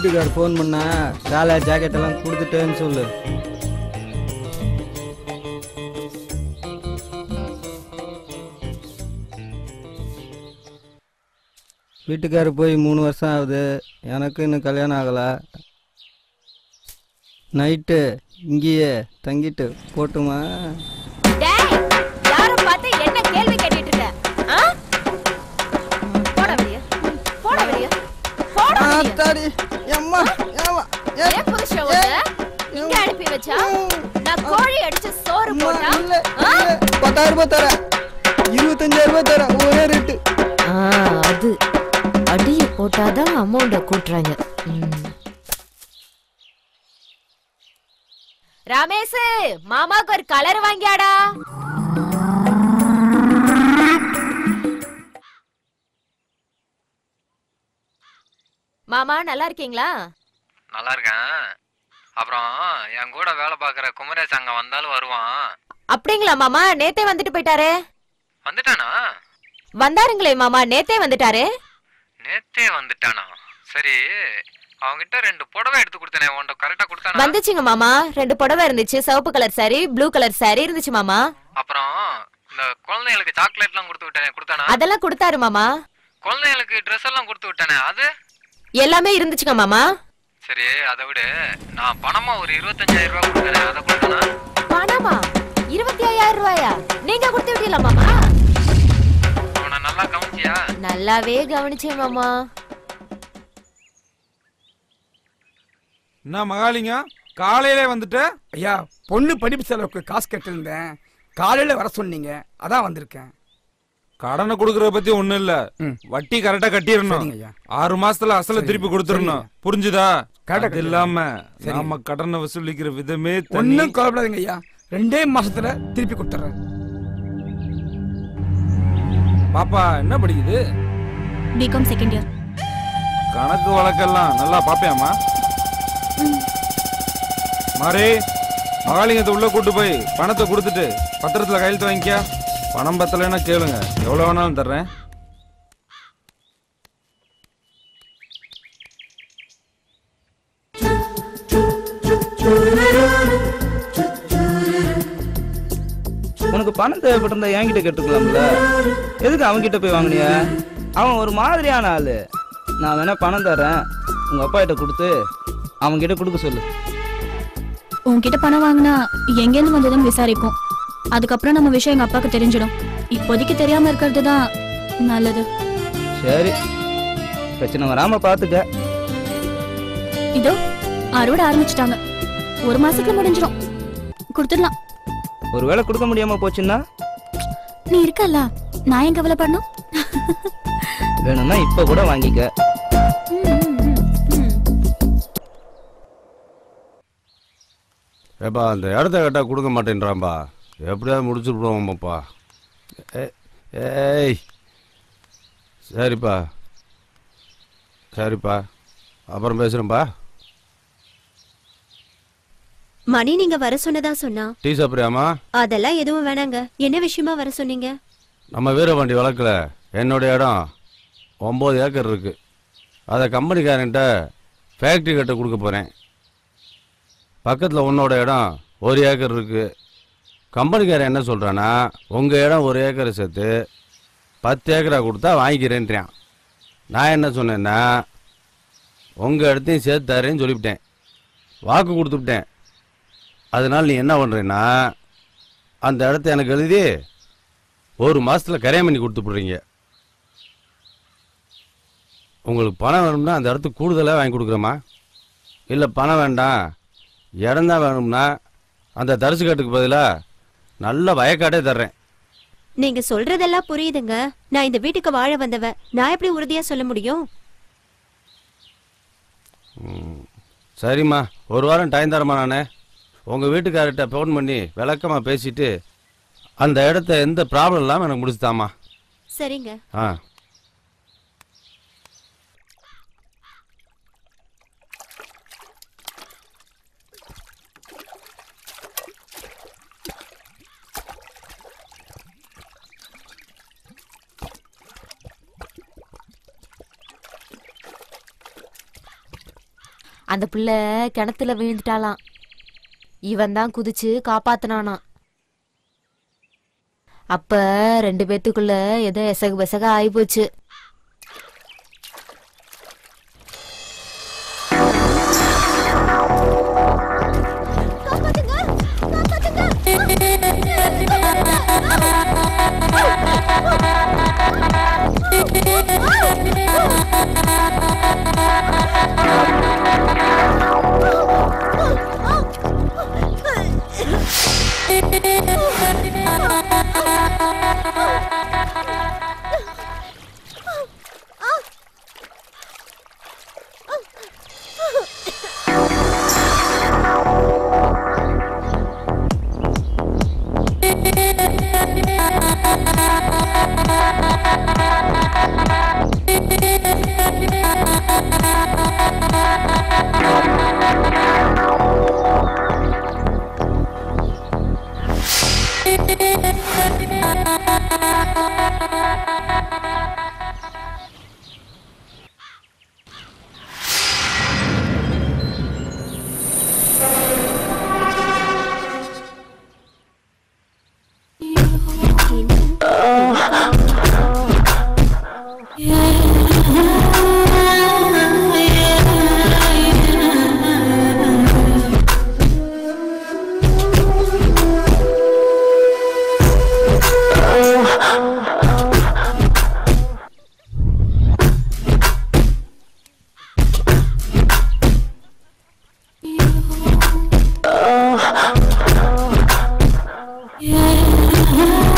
வீட்டுக்கார் ஃபோன் பண்ணா சேலை ஜாக்கெட் எல்லாம் கொடுத்துட்டேன்னு சொல்லு வீட்டுக்காரு போய் மூணு வருஷம் ஆகுது எனக்கு இன்னும் கல்யாணம் ஆகலை நைட்டு இங்கேயே தங்கிட்டு போட்டுமா டேய் யார பார்த்து என்ன கேள்வி கேட்டுட்டு இருக்க ஆ? போட வெளிய போட வெளிய போட வெளிய ஆத்தாடி எம்மா ஏமா ஏன் புருஷ உன்னை இங்க அனுப்பி வச்சா நான் கோழி அடிச்சு சோறு போட்டா இல்ல ஆ? இல்ல பத்தாயிரம் ரூபாய் தரேன் இருபத்தஞ்சாயிரம் ரூபாய் தரேன் ஒரே ரேட்டு ஆ அது அடிய போட்டாதான் அமௌண்ட கூட்டுறாங்க ம். ரமேஷ் மாமாக்கு ஒரு கலர் வாங்கியாடா மாமா நல்லா இருக்கீங்களா நல்லா இருக்கேன் அப்புறம் என் கூட வேலை பார்க்குற குமரேஷ் அங்கே வந்தாலும் வருவான் அப்படிங்களா மாமா நேத்தே வந்துட்டு போயிட்டாரே வந்துட்டானா வந்தாருங்களே மாமா நேத்தே வந்துட்டாரு நேத்தே வந்துட்டானா சரி அவன்கிட்ட ரெண்டு புடவை எடுத்து கொடுத்தனே உன்கிட்ட கரெக்டாக கொடுத்தானா வந்துச்சுங்க மாமா ரெண்டு புடவை இருந்துச்சு சிவப்பு colour saree blue colour saree இருந்துச்சு மாமா அப்புறம் இந்த குழந்தைங்களுக்கு சாக்லேட்லாம் கொடுத்து விட்டானே கொடுத்தானா அதெல்லாம் கொடுத்தாரு மாமா குழந்தைங்களுக்கு ட்ரெஸ் எல்லாம் கொடுத்து விட்டானே அது எல்லாமே இருந்துச்சுங்க மாமா சரி அதை விட நான் பணமா ஒரு இருபத்தஞ்சாயிரம் ரூபாய் கொடுத்தனே அதை கொடுத்தானா பணமா இருபத்தி ஐயாயிரம் ரூபாயா நீங்க கொடுத்து விட்டீங்களா மாமா அவனை நல்லா கவனிச்சியா நல்லாவே கவனிச்சேன் மாமா என்ன மகாலிங்கம் காலையிலே வந்துட்ட ஐயா பொண்ணு படிப்பு செலவுக்கு காசு கட்டிருந்தேன் காலையில வர சொன்னீங்க அதான் வந்திருக்கேன் கடனை கொடுக்கறத பத்தி ஒண்ணும் இல்ல ம். வட்டி கரெக்டா கட்டிடணும் சரிங்க ஐயா ஆறு மாசத்துல அசல சரிங்க. திருப்பி கொடுத்துடணும் சரிங்க. புரிஞ்சுதா கரெக்டா அது இல்லாம சரிங்க. நாம கடனை வசூலிக்கிற விதமே தனி ஒன்னும் கவலைப்படாதீங்க ஐயா ரெண்டே மாசத்துல திருப்பி கொடுத்துட்றேன் பாப்பா என்ன படிக்குது பிகாம் செகண்ட் இயர் கணக்கு வழக்கெல்லாம் நல்லா பாப்பியாமா மாறி மகாலிங்கத்தை உள்ள கூட்டு போய் பணத்தை கொடுத்துட்டு பத்திரத்துல கையெழுத்து வாங்கிக்க பணம் பத்தலைன்னா கேளுங்க எவ்வளவு வேணாலும் தர்றேன் உனக்கு பணம் தேவைப்பட்டிருந்தா என்கிட்ட கேட்டுக்கலாம்ல எதுக்கு அவன்கிட்ட போய் வாங்குனிய அவன் ஒரு மாதிரியான ஆளு நான் வேணா பணம் தரேன் உங்க அப்பா கிட்ட கொடுத்து அவன்கிட்ட கொடுக்க சொல்லு உன்கிட்ட பணம் வாங்கினா எங்கேருந்து வந்ததுன்னு விசாரிப்போம் அதுக்கப்புறம் நம்ம விஷயம் எங்க அப்பாவுக்கு தெரிஞ்சிடும் இப்போதைக்கு தெரியாம இருக்கிறது தான் நல்லது சரி பிரச்சனை வராம பாத்துக்க இதோ அறுவடை ஆரம்பிச்சிட்டாங்க ஒரு மாசத்துல முடிஞ்சிடும் கொடுத்துடலாம் ஒருவேளை கொடுக்க முடியாம போச்சுன்னா நீ இருக்கல்ல நான் ஏன் கவலைப்படணும் வேணும்னா இப்ப கூட வாங்கிக்க ம், ம், ம், ம். ஏப்பா அந்த இடத்த கேட்டா கொடுக்க மாட்டேன்றான்பா எப்படியாவது முடிச்சுட்டு ஏ ஏய் சரிப்பா சரிப்பா அப்புறம் பேசுகிறேன்ப்பா மணி நீங்க வர சொன்னதா சொன்னா டீ சாப்பிட்றியாமா அதெல்லாம் எதுவும் வேணாங்க என்ன விஷயமா வர சொன்னீங்க நம்ம வீரபாண்டி வழக்கில் என்னுடைய இடம் ஒம்பது ஏக்கர் இருக்குது அதை கம்பெனிக்காரன்ட்ட ஃபேக்ட்ரி கட்ட கொடுக்க போகிறேன் பக்கத்தில் உன்னோட இடம் ஒரு ஏக்கர் இருக்குது கம்பெனிக்காரன் என்ன சொல்கிறான்னா உங்கள் இடம் ஒரு ஏக்கரை சேர்த்து பத்து ஏக்கரா கொடுத்தா வாங்கிக்கிறேன்றான் நான் என்ன சொன்னேன்னா உங்கள் இடத்தையும் சேர்த்து தரேன்னு சொல்லிவிட்டேன் வாக்கு கொடுத்துவிட்டேன் அதனால் நீ என்ன பண்ணுறேன்னா அந்த இடத்த எனக்கு எழுதி ஒரு மாசத்துல கரையம் பண்ணி கொடுத்து போடுறீங்க உங்களுக்கு பணம் வேணும்னா அந்த இடத்துக்கு கூடுதலாக வாங்கி கொடுக்குறேம்மா இல்லை பணம் வேண்டாம் இடம் தான் வேணும்னா அந்த தரிசு காட்டுக்கு பதிலாக நல்ல வயக்காடே தர்றேன் நீங்க சொல்றதெல்லாம் புரியுதுங்க நான் இந்த வீட்டுக்கு வாழ வந்தவ நான் எப்படி உறுதியா சொல்ல முடியும் சரிம்மா ஒரு வாரம் டைம் தரமா நானே உங்கள் வீட்டுக்காரர்கிட்ட ஃபோன் பண்ணி விளக்கமாக பேசிட்டு அந்த இடத்த எந்த ப்ராப்ளம் இல்லாமல் எனக்கு முடிச்சுதாம்மா சரிங்க ஆ அந்த பிள்ளை கிணத்துல விழுந்துட்டாளாம் இவன் தான் குதிச்சு காப்பாத்துனானாம் அப்ப ரெண்டு பேத்துக்குள்ள ஏதோ எசகு பெசக ஆயிப்போச்சு Yeah.